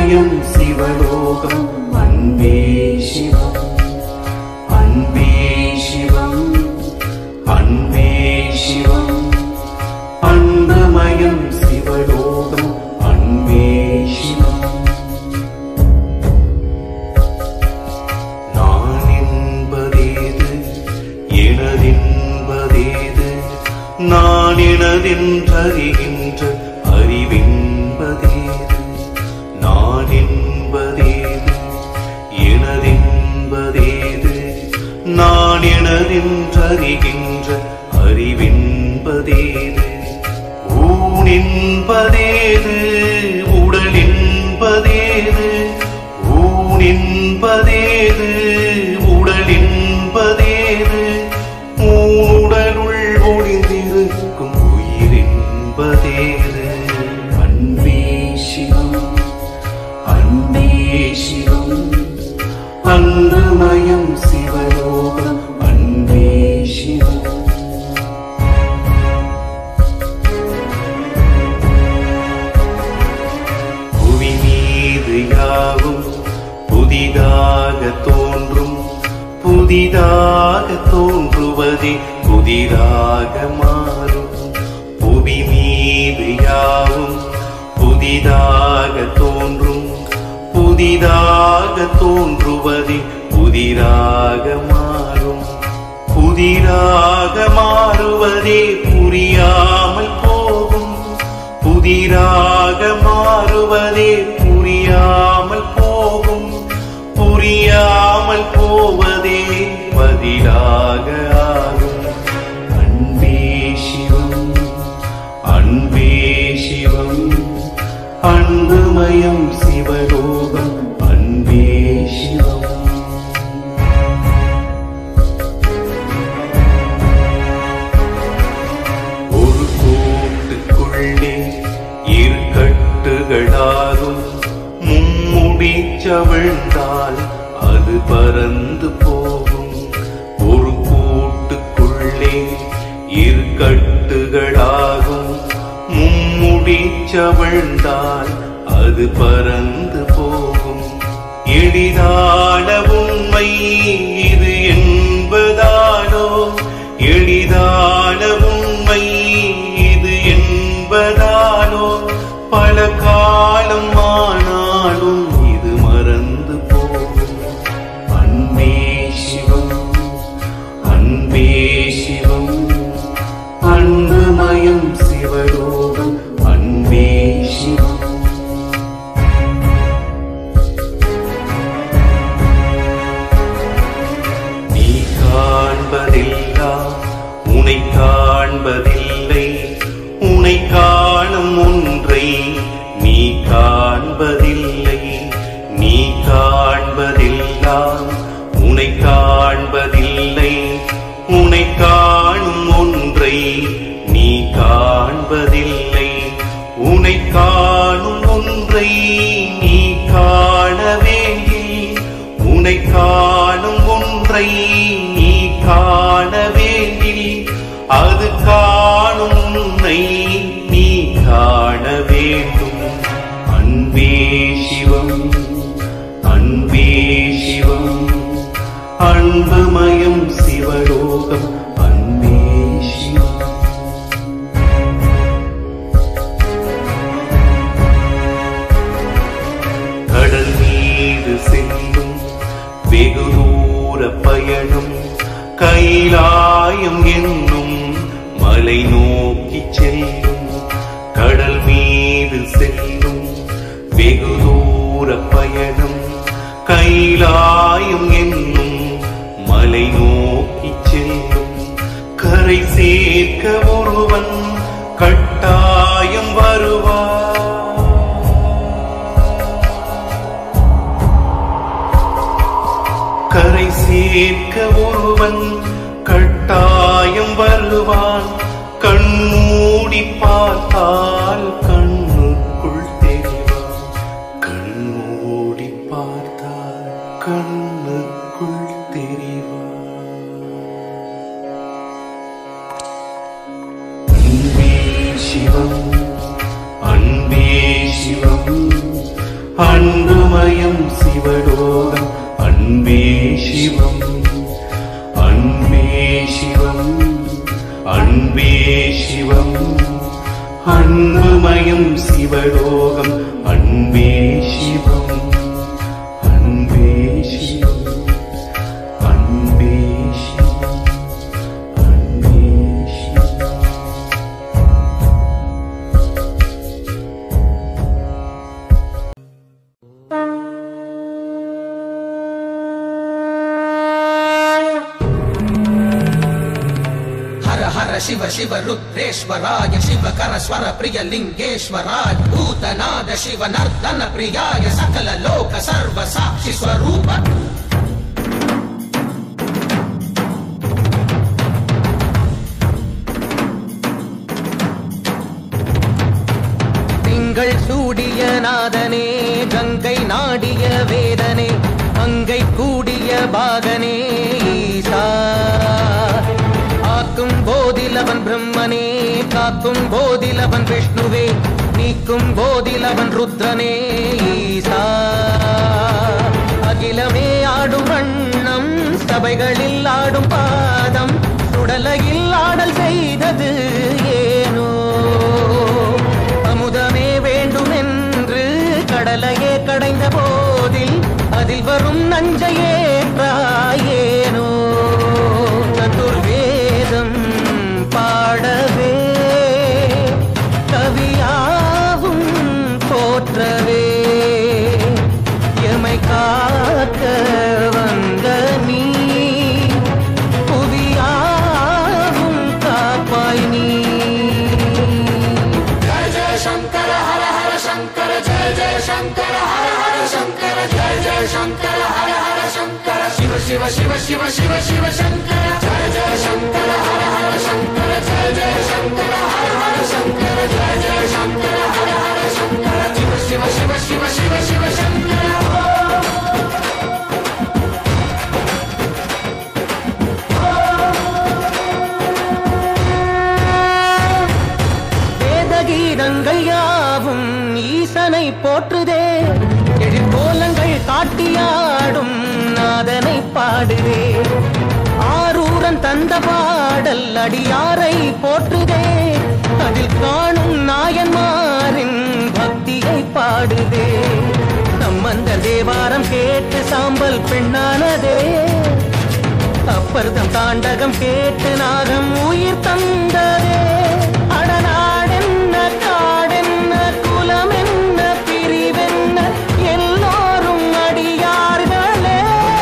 அன்புமயம் சிவலோகம் அன்பே சிவம் அன்பே சிவம் அன்பே சிவம் அன்புமயம் சிவலோகம் அன்பே சிவம் நான் என்பதேது எனதென்பதேது நான் எனதென்றறிகின்ற அறிவென்பதேது நான் என்பதேது எனதென்பதேது நான் எனதென்றறிகின்ற அறிவென்பதேது ஊன் என்பதேது உடல் என்பதேது ஊன் என்பதேது உடல் என்பதேது ஊடலுள் ஒளிந்திருக்கும் உயிர் என்பதேது அன்பே சிவம் அன்பே சிவம் அன்புமயம் சிவலோகம் அன்பே சிவம் புவி மீது யாவும் புதிதாக தோன்றும் புதிதாக தோன்றுவதே புதிதாக மாறும் புவி மீது யாவும் புதிதாக தோன்றும் புதிதாக தோன்றுவதே புதிராக மாறும் புதிராக மாறுவதே புரியாமல் போகும் புதிராக மாறுவதே புரியாமல் போகும் புரியாமல் போவதே பதிலாக ஆகும் அன்பே சிவம் அன்பே சிவம் அன்புமயம் சிவலோகம் அன்பே சிவம் ஒரு கூட்டுக்குள்ளே இரு கட்டுகளாகும் மும்முடி சவிழ்ந்தால் அது பறந்து போகும் ஒரு கூட்டுக்குள்ளே இரு கட்டுகளாகும் மும்முடி சவிழ்ந்தால் அது பறந்து போகும் எளிதான உண்மை இது என்பதானோ எளிதான உண்மை இது என்பதானோ பல காலம் ஆனாலும் இது மறந்து போகும் அன்பே சிவம் அன்பே சிவம் அன்புமயம் சிவலோகம் அன்பே சிவம் நீ காண்பதெல்லாம் உனை காண்பதில்லை உனை காணும் ஒன்றை நீ காண்பதில்லை நீ காண்பதெல்லாம் உனை காண்பதில்லை உனை காணும் ஒன்றை நீ காண்பதில்லை உனை காணும் ஒன்றை நீ காண வேண்டி உனை காணும் ஒன்றை நீ காண வேண்டில் அது காணும் உன்னை நீ காண வேண்டும் அன்பே சிவம் அன்பே சிவம் அன்புமயம் சிவலோகம் அன்பே சிவம் கடல் மீது செல்லும் வெகு தூர பயணம் கைலாயம் என்னும் மலை நோக்கி செல்லும் கடல் மீது செல்லும் வெகு தூர பயணம் கைலாயம் என்னும் மலை நோக்கி செல்லும் கரை சேர்க்க ஒருவன் கட்டாயம் வருவார் கரை சேர்க்க ஒருவன் கட்டாயம் வருவான் கண்மூடி பார்த்தால் கண்ணுக்குள் தெரிவான் கண்மூடி பார்த்தால் கண்ணுக்குள் தெரிவான் அன்பே சிவம் அன்பே சிவம் அன்புமயம் சிவலோகம் அன்பே சிவம் அன்பே சிவம் அன்பே சிவம் அன்புமயம் சிவலோகம் அன்பே சிவம் அன்பே சிவம் அன்பே சிவம் அன்பே சிவம் हर हर शिव शिव रुद्रेश्वराय शिव कर स्वर प्रिय लिंगेश्वराय भूतनाद शिव नर्दन प्रियाय सकल लोक सर्व साक्षि स्वरूप திங்கள் சூடிய நாதனே கங்கை நாடிய வேதனே அங்கை கூடிய பாகனே ஈசா ஆக்கும் போதிலவன் பிரம்மனே காக்கும் போதிலவன் விஷ்ணுவே நீக்கும் போதிலவன் ருத்ரனே ஈசா அகிலமே ஆடும் வண்ணம் சபைகளில் ஆடும் பாதம் சுடலையில் ஆடல் செய்தது ஏனோ அமுதமே வேண்டுமென்று கடலையே கடைந்த போதில் அதில் வரும் நஞ்சையே ஏனோ சதுர்வேதம் பாடவே கவியாவும் போற்றவே எமை காக்க வந்த நீ புவியாவும் காப்பாய் நீ வேத கீதங்கள் யாவும் ஈசனை போற்றுதே எழிற்கோலங்கள் காட்டியாடும் நாதனை பாடுதே ஆரூரன் தந்த பாடல் அடியாரை போற்றுதே அதில் காணும் நாயன்மாரின் பக்தியை பாடுதே நம்மந்த தேவாரம் கேட்டு சாம்பல் பெண்ணானதே அப்பர்தம் தாண்டகம் கேட்டு நாகம் உயிர் தந்ததே அடநாடென்ன காடென்ன குலமென்ன பிரிவென்ன எல்லோரும் அடியார்களே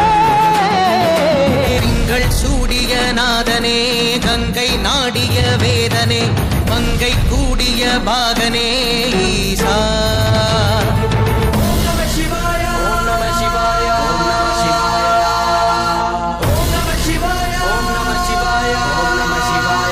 திங்கள் சூடிய நாதனே கங்கை நாடிய வேதனே மங்கை கூடிய பாகனே ஈசா ஓம் நம சிவாய ஓம் நம சிவாய ஓம் நம சிவாய ஓம் நம சிவாய ஓம் நம சிவாய ஓம் நம சிவாய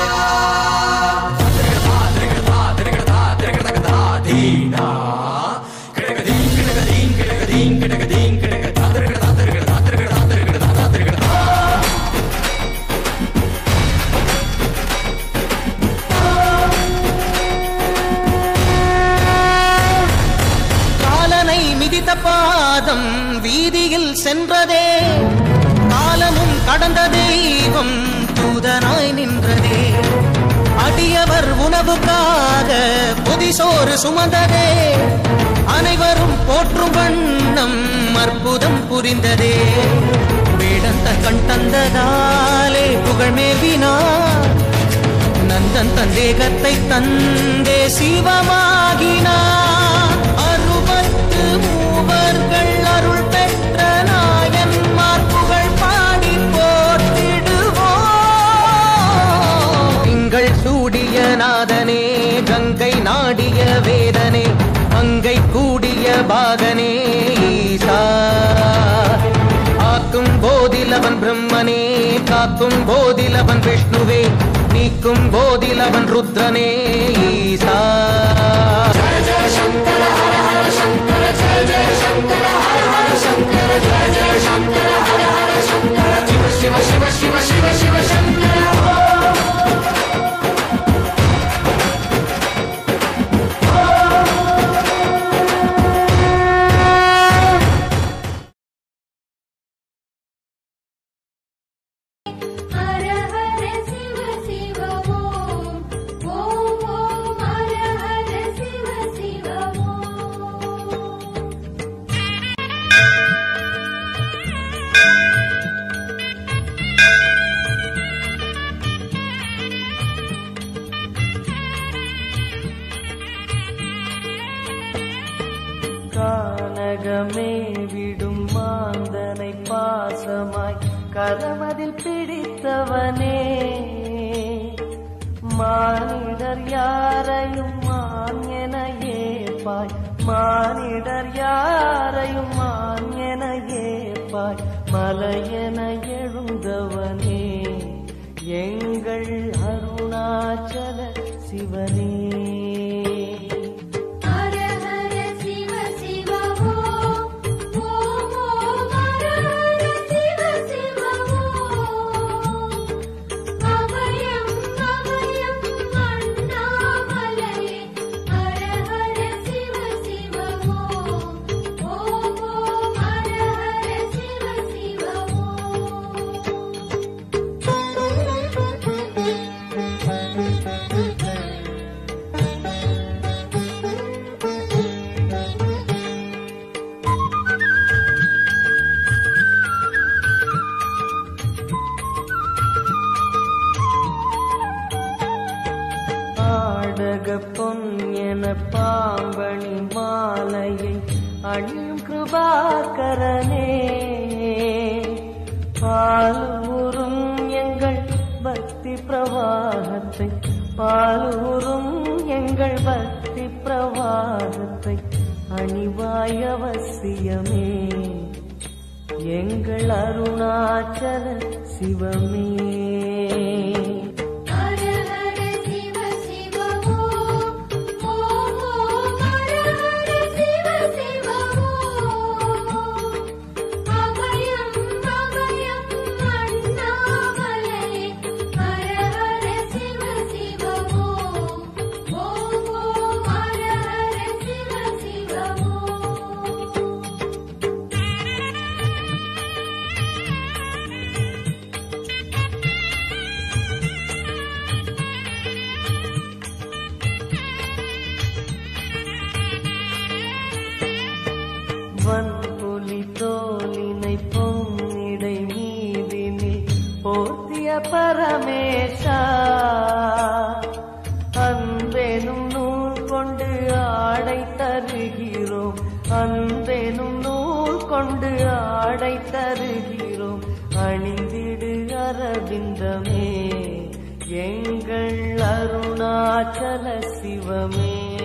காலனை மிதித்த பாதம் வீதியில் சென்றதே காலமும் கடந்த தெய்வம் தூதனாய் நின்றதே அடியவர் உணவுக்காக புதிசோறு சுமந்ததே அனைவரும் போற்றும் வண்ணம் அற்புதம் புரிந்ததே வேடந்த கண் தந்ததாலே புகழ் மேவினார் நந்தன் தந்தேகத்தை தந்தே சிவமாகினார் அறுபத்து மூவர்கள் அருள் பெற்ற நாயன்மார் புகழ் பாடி போற்றிடுவோம் திங்கள் சூடிய நாதனே கங்கை நாடிய வேதனே அங்கை கூடிய பாகனே ஈசா ஆக்கும் போதிலவன் பிரம்மனே காக்கும் போதிலவன் விஷ்ணுவே நீக்கும் போதிலவன் ருத்ரனே ஈசா மானிடமே விடும் மாந்தனை பாசமாய் கரமதில் பிடித்தவனே மானிடர் யாரையும் மான் என ஏப்பாய் மானிடர் யாரையும் மான் என ஏப்பாய் மலையென எழுந்தவனே எங்கள் அருணாச்சல சிவனே ஹர ஹர சிவ சிவ ஓம் ஓம் ஓம் ஹர ஹர சிவ சிவ ஓம் அபயம் அபயம் அண்ணாமலையே ஹர ஹர சிவ சிவ ஓம் ஓம் ஓம் ஹர ஹர சிவ சிவ ஆடக பொன் என பாம்பணி மாலையை அணியும் கிருபாகரனே பாலூரும் எங்கள் பக்தி பிரவாகத்தை பாலூரும் எங்கள் பக்தி பிரவாகத்தை அணிவாய் அவசியமே எங்கள் அருணாச்சல சிவமே ஹர ஹர சிவ சிவ ஓம் ஓம் ஓம் ஹர ஹர சிவ சிவ ஓம் அபயம் அபயம் அண்ணாமலையே ஹர ஹர சிவ சிவ ஓம் ஓம் ஓம் ஹர ஹர சிவ சிவ ஓம் வன்புலி தோலினை பொன்னிடை மீதினில் போர்த்திய பரமேஷா அன்பெனும் நூல் கொண்டு ஆடை தருகிறோம் அன்பெனும் நூல் கொண்டு ஆடை தருகிறோம் அணிந்திடு அரவிந்தமே எங்கள் அருணாச்சல சிவமே